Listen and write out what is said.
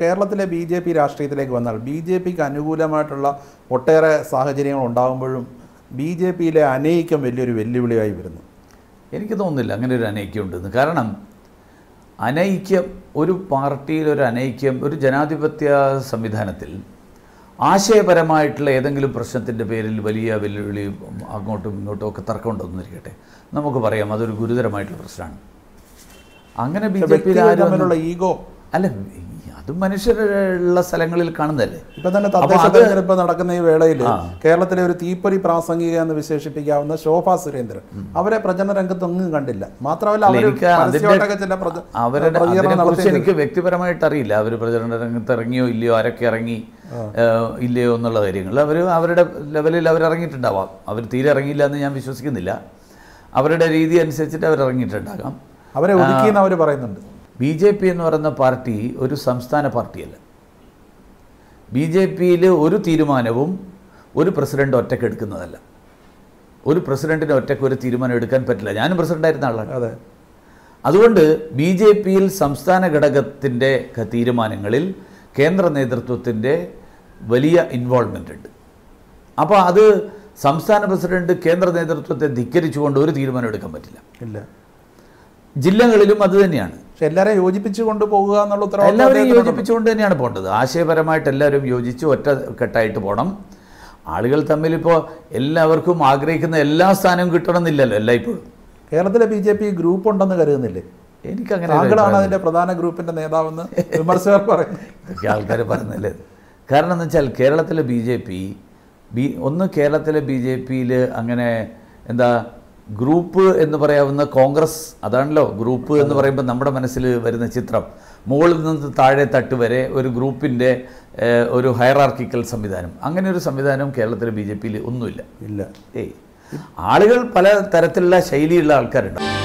കേരളത്തിലെ B J P രാഷ്ട്രീയത്തിലേക്ക് വന്നാൽ ബി ജെ പിക്ക് അനുകൂലമായിട്ടുള്ള ഒട്ടേറെ സാഹചര്യങ്ങൾ ഉണ്ടാകുമ്പോഴും ബി ജെ പിയിലെ അനൈക്യം വലിയൊരു വെല്ലുവിളിയായി വരുന്നു എനിക്ക് തോന്നുന്നില്ല അങ്ങനെ ഒരു അനൈക്യം ഉണ്ടെന്ന് കാരണം അനൈക്യം ഒരു പാർട്ടിയിൽ ഒരു അനൈക്യം ഒരു ജനാധിപത്യ സംവിധാനത്തിൽ ആശയപരമായിട്ടുള്ള ഏതെങ്കിലും പ്രശ്നത്തിൻ്റെ പേരിൽ വലിയ വെല്ലുവിളി അങ്ങോട്ടും ഇങ്ങോട്ടും ഒക്കെ തർക്കം ഉണ്ടെന്നിരിക്കട്ടെ നമുക്ക് പറയാം അതൊരു ഗുരുതരമായിട്ടുള്ള പ്രശ്നമാണ് അങ്ങനെ ബി ജെ പിയിൽ വ്യക്തികൾ ആരും തമ്മിലുള്ള ഈഗോ അല്ല ഈ- അത് മനുഷ്യരുള്ള സ്ഥലങ്ങളിൽ കാണുന്നതല്ലേ ഇപ്പൊ തന്നെ അപ്പൊ തദ്ദേശ അത് തെരഞ്ഞെടുപ്പ് നടക്കുന്ന ഈ വേളയിൽ ആ. കേരളത്തിലെ ഒരു തീപ്പൊരി പ്രാസംഗിക എന്ന് വിശേഷിപ്പിക്കാവുന്ന ശോഭാ സുരേന്ദ്രൻ അവരെ പ്രചരണ രംഗത്ത് ഒന്നും കണ്ടില്ല മാത്രമല്ല അല്ല, അവർ എനിക്ക് പരസ്യമായിട്ടൊക്കെ ചില പ്രച- അവരുടെ പ്രതികരണം അതിനെക്കുറിച്ച് നടത്തിയിട്ടുണ്ട്. എനിക്ക് വ്യക്തിപരമായിട്ട് അറിയില്ല അവർ പ്രചരണ രംഗത്ത് ഇറങ്ങിയോ ഇല്ലയോ ആരൊക്കെ ഇറങ്ങി ഏഹ്, ഇല്ലയോ എന്നുള്ള കാര്യങ്ങൾ അവർ അവരുടെ ലെവലിൽ അവർ ഇറങ്ങിയിട്ടുണ്ടാവാം അവർ തീരെ ഇറങ്ങിയില്ല എന്ന് ഞാൻ വിശ്വസിക്കുന്നില്ല അവരുടെ രീതി അനുസരിച്ചിട്ട് അവർ ഇറങ്ങിയിട്ടുണ്ടാകാം അവരെ ഒതുക്കിയെന്ന് അവർ പറയുന്നുണ്ട് ബി ജെ പി എന്ന് പറയുന്ന പാർട്ടി ഒരു സംസ്ഥാന പാർട്ടിയല്ല ബി ജെ പിയിൽ ഒരു തീരുമാനവും ഒരു പ്രസിഡന്റ് ഒറ്റയ്ക്ക് എടുക്കുന്നതല്ല ഒരു പ്രസിഡന്റിന് ഒറ്റയ്ക്ക് ഒരു തീരുമാനം എടുക്കാൻ പറ്റില്ല ഞാനും പ്രസിഡന്റായിരുന്ന ആളാണ് അതെ അതുകൊണ്ട് ബി ജെ പിയിൽ സംസ്ഥാന ഘടകത്തിൻ്റെ ക- തീരുമാനങ്ങളിൽ കേന്ദ്ര നേതൃത്വത്തിൻ്റെ വലിയ ഇൻവോൾവ്മെൻ്റ് ഉണ്ട് അപ്പോൾ അത് സംസ്ഥാന പ്രസിഡന്റ് കേന്ദ്ര നേതൃത്വത്തെ ധിക്കരിച്ചുകൊണ്ട് ഒരു തീരുമാനം എടുക്കാൻ പറ്റില്ല ഇല്ല ജില്ലകളിലും അത് തന്നെയാണ് പക്ഷെ എല്ലാരെയും യോജിപ്പിച്ചു കൊണ്ടുപോകുക എന്നുള്ള ഉത്തരവാദിത്വം എല്ലാവരെയും അദ്ദേഹത്തിനുണ്ട്. യോജിപ്പിച്ചുകൊണ്ട് തന്നെയാണ് പോകേണ്ടത് ആശയപരമായിട്ട് എല്ലാവരും യോജിച്ച് ഒറ്റ കെട്ടായിട്ട് പോകണം ആളുകൾ തമ്മിലിപ്പോൾ എല്ലാവർക്കും ആഗ്രഹിക്കുന്ന എല്ലാ സ്ഥാനവും കിട്ടണമെന്നില്ലല്ലോ എല്ലായ്പ്പോഴും കേരളത്തിലെ ബി ജെ പി ഗ്രൂപ്പ് ഉണ്ടെന്ന് കരുതുന്നില്ലേ എനിക്കങ്ങനെ ഒരു താങ്കളാണ് അഭിപ്രായം അതിന്റെ പ്രധാന ഗ്രൂപ്പിന്റെ നേതാവെന്ന് വിമർശകർ പറയുന്നു ഇതൊക്കെ ആൾക്കാർ പറയുന്നില്ലേ കാരണം എന്ന് വെച്ചാൽ കേരളത്തിലെ ബി ജെ പി ബി ഒന്ന് കേരളത്തിലെ ബി ജെ പിയിൽ അങ്ങനെ എന്താ ഗ്രൂപ്പ് എന്ന് പറയാവുന്ന കോൺഗ്രസ് അതാണല്ലോ ഗ്രൂപ്പ് എന്ന് പറയുമ്പോൾ നമ്മുടെ മനസ്സിൽ വരുന്ന ചിത്രം മുകളിൽ നിന്ന് താഴെ തട്ട് വരെ ഒരു ഗ്രൂപ്പിൻ്റെ ഏഹ്, ഒരു ഹയറാർക്കിക്കൽ സംവിധാനം അങ്ങനെ ഒരു സംവിധാനം കേരളത്തിലെ ബി ജെ പിയിൽ ഒന്നുമില്ല ഇല്ല ഏയ് ആളുകൾ പല തരത്തിലുള്ള ശൈലിയുള്ള ആൾക്കാരുണ്ട്